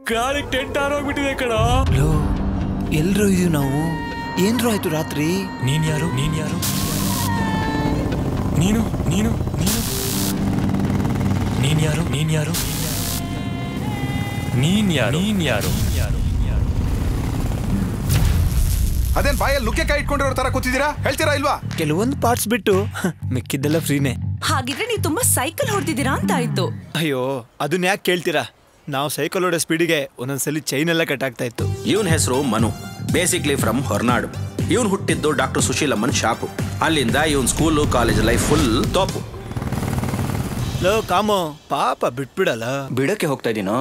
ಗಾಳಿ ಟೆಂಟ್ ಆರೋಗ್ಬಿಟ್ಟಿದೆ ಕಣ ಲೋ ಎಲ್ರು ಇದೀವಿ ನಾವು ಏನ್ರು ಆಯ್ತು ರಾತ್ರಿ ನೀನ್ ಯಾರು ನೀನ್ ಯಾರು ನೀನು ನೀನು ನೀನು ನೀನ್ ಯಾರು ನೀನ್ ಯಾರು ನೀನ್ ಯಾರು ನೀನ್ ಯಾರು ಅದೇನ್ ಬಾಯಲ್ಲಿ ನುಗ್ಗೆಕಾಯಿ ಇಟ್ಕೊಂಡಿರೋ ತರ ಕೂತಿದ್ದೀರಾ ಹೇಳ್ತೀರಾ ಇಲ್ವಾ ಕೆಲವೊಂದು ಪಾರ್ಟ್ಸ್ ಬಿಟ್ಟು ಮಿಕ್ಕಿದ್ದೆಲ್ಲ ಫ್ರೀನೇ ಹಾಗಿದ್ರೆ ನೀವು ತುಂಬಾ ಸೈಕಲ್ ಹೊಡ್ದಿದ್ದೀರಾ ಅಂತ ಆಯ್ತು ಅಯ್ಯೋ ಅದನ್ನ ಯಾಕೆ ಕೇಳ್ತೀರಾ ನಾವು ಸೈಕಲ್ ಓಡೋ ಸ್ಪೀಡಿಗೆ ಒಂದೊಂದ್ಸಲಿ ಚೈನ್ ಎಲ್ಲ ಕಟ್ ಆಗ್ತಾ ಇತ್ತು ಇವನ್ ಹೆಸರು ಮನು ಬೇಸಿಕ್ಲಿ ಫ್ರಮ್ ಹೊರನಾಡು ಇವನ್ ಹುಟ್ಟಿದ್ದು ಡಾಕ್ಟರ್ ಸುಶೀಲಮ್ಮನ್ ಶಾಪು ಅಲ್ಲಿಂದ ಇವನ್ ಸ್ಕೂಲು ಕಾಲೇಜ್ ಲೈಫ್ ಫುಲ್ ತೋಪು ಲೋ ಕಾಮೋ ಪಾಪ ಬಿಟ್ಬಿಡಲ್ಲ ಬಿಡಕ್ಕೆ ಹೋಗ್ತಾ ಇದೀನೋ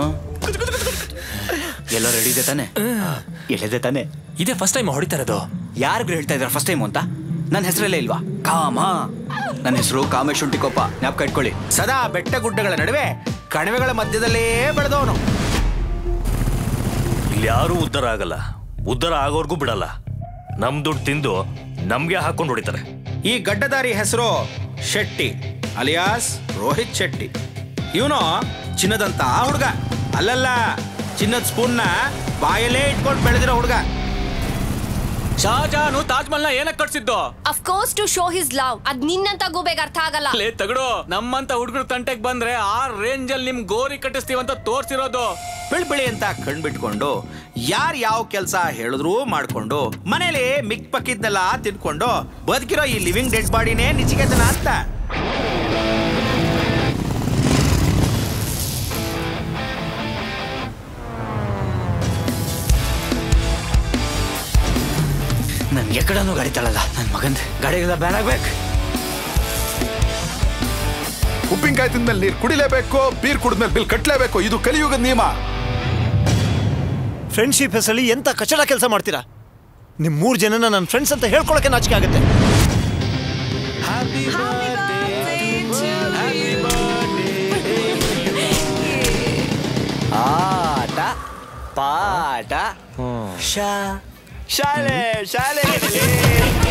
ಎಲ್ಲ ರೆಡಿ ಇದೆ ತಾನೆ ಎಲ್ಲಿದೆ ತಾನೆ ಇದೇ ಫಸ್ಟ್ ಟೈಮ್ ಹೊಡಿತಾ ಇರೋದು ಯಾರಿಗೂ ಹೇಳ್ತಾ ಇದಾರೆ ಫಸ್ಟ್ ಟೈಮ್ ಅಂತ ನನ್ನ ಹೆಸರಲ್ಲೇ ಇಲ್ವಾ ಕಾಮ ನನ್ನ ಹೆಸರು ಕಾಮೇಶ್ ಶುಂಠಿಕೊಪ್ಪ ಜ್ಞಾಪಕ ಇಟ್ಕೊಳ್ಳಿ ಸದಾ ಬೆಟ್ಟ ಗುಡ್ಡಗಳ ನಡುವೆ ಕಣಿವೆಗಳ ಮಧ್ಯದಲ್ಲೇ ಬೆಳೆದವನು ಇಲ್ಲಿ ಯಾರೂ ಉದ್ಧಾರ ಆಗಲ್ಲ ಉದ್ಧಾರ ಆಗೋರ್ಗೂ ಬಿಡಲ್ಲ ನಮ್ ದುಡ್ಡು ತಿಂದು ನಮ್ಗೆ ಹಾಕೊಂಡು ಹೊಡಿತಾರೆ ಈ ಗಡ್ಡದಾರಿ ಹೆಸರು ಶೆಟ್ಟಿ ಅಲಿಯಾಸ್ ರೋಹಿತ್ ಶೆಟ್ಟಿ ಇವನು ಚಿನ್ನದಂತ ಹುಡುಗ ಅಲ್ಲಲ್ಲ ಚಿನ್ನದ ಸ್ಪೂನ್ನ ಬಾಯಲ್ಲೇ ಇಟ್ಕೊಂಡು ಬೆಳೆದಿರೋ ಹುಡುಗ ಶಾಜಾನು ತಾಜ್ ಮಹಲ್ನ ಏನಕ್ಕೆ ಕಟ್ಸಿದ್ದು of course to show his love ಅದ್ ನಿನ್ನಂತ ಗೂಬೆಗ್ ಅರ್ಥ ಆಗಲ್ಲ ಲೇ ತಗಡು ನಮ್ಮಂತ ಹುಡುಗರು ತಂಟೆಗೆ ಬಂದ್ರೆ ಆ ರೇಂಜ್ ಅಲ್ಲಿ ನಿಮ್ ಗೋರಿ ಕಟ್ಟಿಸ್ತೀವಂತ ತೋರ್ಸಿರೋದು ಬಿಳಿ ಬಿಳಿ ಅಂತ ಕಣ್ಬಿಟ್ಕೊಂಡು ಯಾರು ಯಾವ ಕೆಲಸ ಹೇಳಿದ್ರು ಮಾಡ್ಕೊಂಡು ಮನೇಲಿ ಮಿಕ್ ಪಕ್ಕಿದ್ನೆಲ್ಲ ತಿನ್ಕೊಂಡು ಬದುಕಿರೋ ಈ ಲಿವಿಂಗ್ ಡೆಡ್ ಬಾಡಿನೇ ನಿಚಿಗೆತನ ಅಂತ ನನ್ ಎಕಡನೂ ಗಾಡಿ ತಳಲ್ಲ ನನ್ನ ಮಗಂದ್ ಗಾಡಿಗೆಲ್ಲ ಬ್ಯಾನ್ ಆಗ್ಬೇಕು ಉಪ್ಪಿನಕಾಯಿ ತಿಂದ್ಮೇಲೆ ನೀರು ಕುಡಿಲೇಬೇಕು ಬೀರ್ ಕುಡಿದ್ಮೇಲೆ ಬಿಲ್ ಕಟ್ಲೇಬೇಕು ಇದು ಕಲಿಯುಗದ ನಿಯಮ ಫ್ರೆಂಡ್ಶಿಪ್ ಹೆಸರಲ್ಲಿ ಎಂತ ಕಚಡ ಕೆಲಸ ಮಾಡ್ತೀರಾ ನಿಮ್ ಮೂರ್ ಜನನ ನನ್ನ ಫ್ರೆಂಡ್ಸ್ ಅಂತ ಹೇಳ್ಕೊಳಕ್ಕೆ ನಾಚಿಕೆ ಆಗುತ್ತೆ ಆಟ ಪಾಠ ಶಾ ಶಾಲೆ ಶಾಲೆ